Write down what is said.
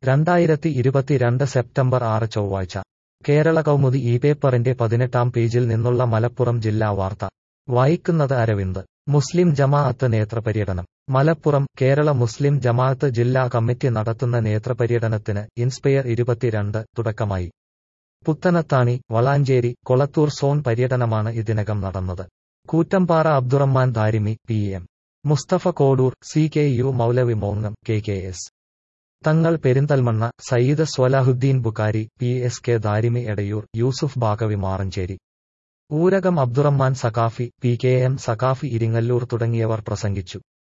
രണ്ടായിരത്തി ഇരുപത്തിരണ്ട് സെപ്റ്റംബർ ആറ് ചൊവ്വാഴ്ച കേരള കൗമുദി ഈ പേപ്പറിന്റെ പതിനെട്ടാം പേജിൽ നിന്നുള്ള മലപ്പുറം ജില്ലാ വാർത്ത വായിക്കുന്നത് അരവിന്ദ് മുസ്ലിം ജമാഅത്ത് നേത്രപര്യടനം മലപ്പുറം കേരള മുസ്ലിം ജമാഅത്ത് ജില്ലാ കമ്മിറ്റി നടത്തുന്ന നേത്രപര്യടനത്തിന് ഇൻസ്പയർ ഇരുപത്തിരണ്ട് തുടക്കമായി പുത്തനത്താണി വളാഞ്ചേരി കൊളത്തൂർ സോൺ പര്യടനമാണ് ഇതിനകം നടന്നത് Koottampara Abdurahman Darimi P M Musthafa Kodur C K U Moulavi മോങ്ങം K K S Thangal Perinthalmanna Sayyid Swalahuddin Bukhari P S K Darimi Edayur Yusuf Baqavi Maranchery Urakam Abdurahman Saqafi P K M Saqafi Iringallur തുടങ്ങിയവർ പ്രസംഗിച്ചു